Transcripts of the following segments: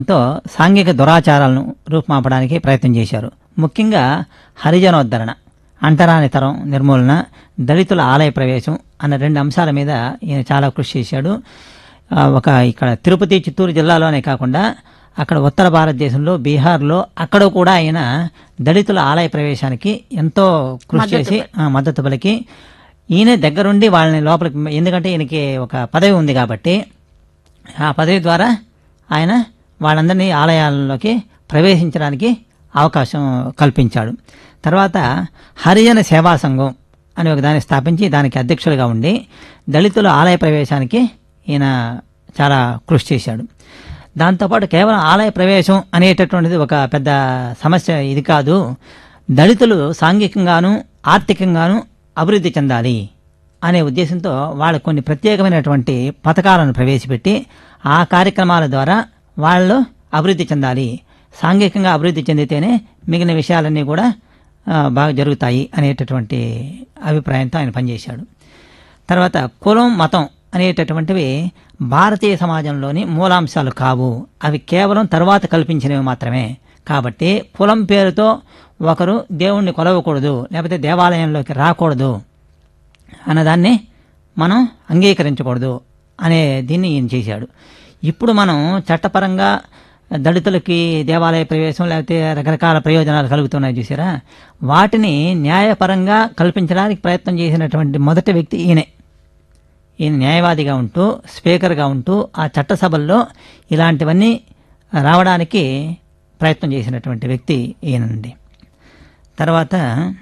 తో సాంఘిక దురాచారాలను రూపుమాపడానికి ప్రయత్నం చేశారు ముఖ్యంగా హరిజనోద్ధరణ అంటరానితరం నిర్మూలన దళితుల ఆలయ ప్రవేశం అన్న రెండు అంశాల మీద ఈయన చాలా కృషి చేశాడు ఆ, ఒక ఇక్కడ తిరుపతి చిత్తూరు జిల్లాలోనే కాకుండా అక్కడ ఉత్తర భారతదేశంలో బీహార్లో అక్కడ కూడా ఆయన దళితుల ఆలయ ప్రవేశానికి ఎంతో కృషి చేసి ఆ, మద్దతు పలికి ఈయన దగ్గరుండి వాళ్ళని లోపలికి ఎందుకంటే ఈయనకి ఒక పదవి ఉంది కాబట్టి ఆ పదవి ద్వారా ఆయన వాళ్ళందరినీ ఆలయాల్లోకి ప్రవేశించడానికి అవకాశం కల్పించాడు తర్వాత హరిజన సేవా సంఘం అని ఒక దాన్ని స్థాపించి దానికి అధ్యక్షులుగా ఉండి దళితుల ఆలయ ప్రవేశానికి ఈయన చాలా కృషి చేశాడు దాంతోపాటు కేవలం ఆలయ ప్రవేశం అనేటటువంటిది ఒక పెద్ద సమస్య ఇది కాదు దళితులు సాంఘికంగాను ఆర్థికంగాను అభివృద్ధి చెందాలి అనే ఉద్దేశంతో వాళ్ళు కొన్ని ప్రత్యేకమైనటువంటి పథకాలను ప్రవేశపెట్టి ఆ కార్యక్రమాల ద్వారా వాళ్ళు అభివృద్ధి చెందాలి సాంఘికంగా అభివృద్ధి చెందితేనే మిగిలిన విషయాలన్నీ కూడా ఆ, బాగా జరుగుతాయి అనేటటువంటి అభిప్రాయంతో ఆయన పనిచేశాడు తర్వాత కులం మతం అనేటటువంటివి భారతీయ సమాజంలోని మూలాంశాలు కావు అవి కేవలం తర్వాత కల్పించినవి మాత్రమే కాబట్టి కులం పేరుతో ఒకరు దేవుణ్ణి కొలవకూడదు లేకపోతే దేవాలయంలోకి రాకూడదు అన్నదాన్ని మనం అంగీకరించకూడదు అనే దీన్ని ఈయన చేశాడు ఇప్పుడు మనం చట్టపరంగా దళితులకి దేవాలయ ప్రవేశం లేకపోతే రకరకాల ప్రయోజనాలు కలుగుతున్నాయి చూసారా వాటిని న్యాయపరంగా కల్పించడానికి ప్రయత్నం చేసినటువంటి మొదటి వ్యక్తి ఈయనే ఈయన న్యాయవాదిగా ఉంటూ స్పీకర్గా ఉంటూ ఆ చట్టసభల్లో ఇలాంటివన్నీ రావడానికి ప్రయత్నం చేసినటువంటి వ్యక్తి ఈయనండి తర్వాత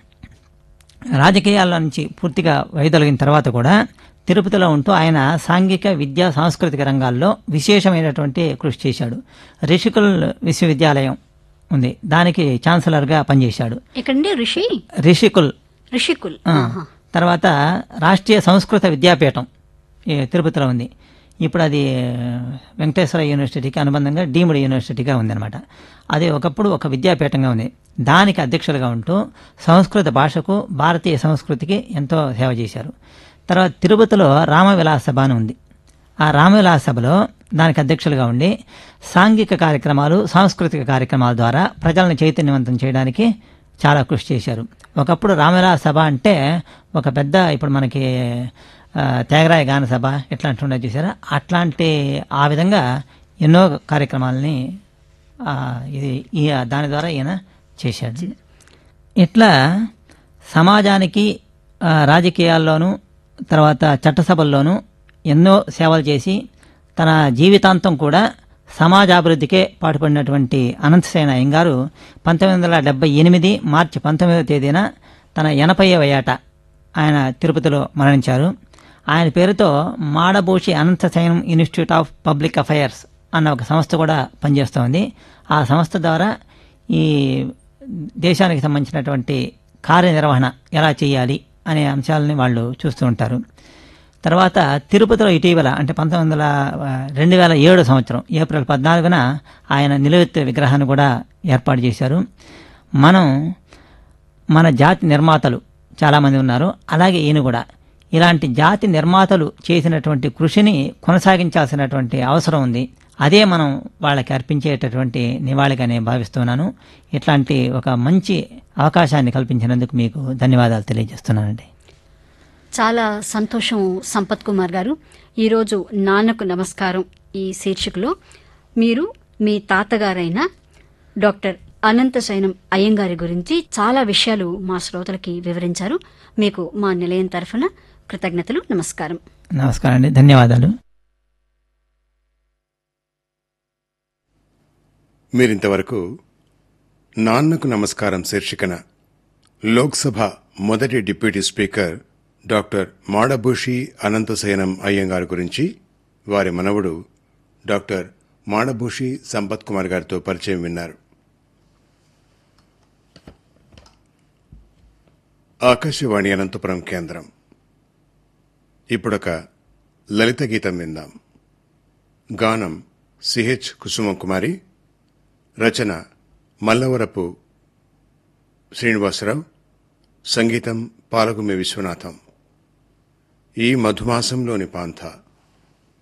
రాజకీయాల్లో నుంచి పూర్తిగా వైదొలిగిన తర్వాత కూడా తిరుపతిలో ఉంటూ ఆయన సాంఘిక విద్యా సాంస్కృతిక రంగాల్లో విశేషమైనటువంటి కృషి చేశాడు రిషికుల్ విశ్వవిద్యాలయం ఉంది దానికి ఛాన్సలర్గా పనిచేశాడు ఇక్కడండి ఋషి రిషికుల్ ఋషికుల్ ఆ, తర్వాత రాష్ట్రీయ సంస్కృత విద్యాపీఠం ఈ తిరుపతిలో ఉంది ఇప్పుడు అది వెంకటేశ్వర యూనివర్సిటీకి అనుబంధంగా డీమ్డ్ యూనివర్సిటీగా ఉందన్నమాట అది ఒకప్పుడు ఒక విద్యాపీఠంగా ఉంది దానికి అధ్యక్షులుగా ఉంటూ సంస్కృత భాషకు భారతీయ సంస్కృతికి ఎంతో సేవ చేశారు తర్వాత తిరుపతిలో రామవిలాస సభ అని ఉంది ఆ రామవిలాస సభలో దానికి అధ్యక్షులుగా ఉండి సాంఘిక కార్యక్రమాలు సాంస్కృతిక కార్యక్రమాల ద్వారా ప్రజలను చైతన్యవంతం చేయడానికి చాలా కృషి చేశారు ఒకప్పుడు రామవిలాస సభ అంటే ఒక పెద్ద ఇప్పుడు మనకి ఆ, త్యాగరాయ గాన సభ ఇట్లాంటి ఉన్నాయి చూసారా అట్లాంటి ఆ విధంగా ఎన్నో కార్యక్రమాలని ఆ, ఇది ఈ దాని ద్వారా ఈయన చేశాడు ఇట్లా సమాజానికి ఆ, రాజకీయాల్లోనూ తర్వాత చట్టసభల్లోనూ ఎన్నో సేవలు చేసి తన జీవితాంతం కూడా సమాజాభివృద్ధికే పాటుపడినటువంటి అనంతసేన అయ్యంగారు పంతొమ్మిది వందల డెబ్బై ఎనిమిది మార్చి పంతొమ్మిదవ తేదీన తన ఎనభైవ ఏట ఆయన తిరుపతిలో మరణించారు ఆయన పేరుతో Madabhushi Ananthasayanam institute of public affairs అన్న ఒక సంస్థ కూడా పనిచేస్తోంది ఆ సంస్థ ద్వారా ఈ దేశానికి సంబంధించినటువంటి కార్యనిర్వహణ ఎలా చేయాలి అనే అంశాలని వాళ్ళు చూస్తూ ఉంటారు తర్వాత తిరుపతిలో ఇటీవల అంటే పంతొమ్మిది వందల రెండు వేల ఏడు సంవత్సరం ఏప్రిల్ పద్నాలుగున ఆయన నిలువెత్తు విగ్రహాన్ని కూడా ఏర్పాటు చేశారు మనం మన జాతి నిర్మాతలు చాలామంది ఉన్నారు అలాగే ఈయన కూడా ఇలాంటి జాతి నిర్మాతలు చేసినటువంటి కృషిని కొనసాగించాల్సినటువంటి అవసరం ఉంది అదే మనం వాళ్ళకి అర్పించేటటువంటి నివాళిగా నేను భావిస్తున్నాను ఇట్లాంటి ఒక మంచి అవకాశాన్ని కల్పించినందుకు మీకు ధన్యవాదాలు తెలియజేస్తున్నానండి చాలా సంతోషం సంపత్ కుమార్ గారు ఈరోజు నాన్నకు నమస్కారం ఈ శీర్షికలో మీరు మీ తాతగారైన డాక్టర్ అనంతశయనం అయ్యంగారి గురించి చాలా విషయాలు మా శ్రోతలకి వివరించారు మీకు మా నిలయం తరఫున కృతజ్ఞతలు నమస్కారం నమస్కారం అండి ధన్యవాదాలు మీరింతవరకు నాన్నకు నమస్కారం శీర్షికన లోక్సభ మొదటి deputy speaker doctor Madabhushi Ananthasayanam Ayyangar గురించి వారి మనవడు డాక్టర్ మాడభూషి సంపత్ కుమార్ గారితో పరిచయం విన్నారు ఆకాశవాణి అనంతపురం కేంద్రం ఇప్పుడొక లలిత గీతం విందాం గానం సిహెచ్ కుసుమ కుమారి రచన మల్లవరపు శ్రీనివాసరావు సంగీతం పాలగుమి విశ్వనాథం ఈ మధుమాసంలోని పాంథ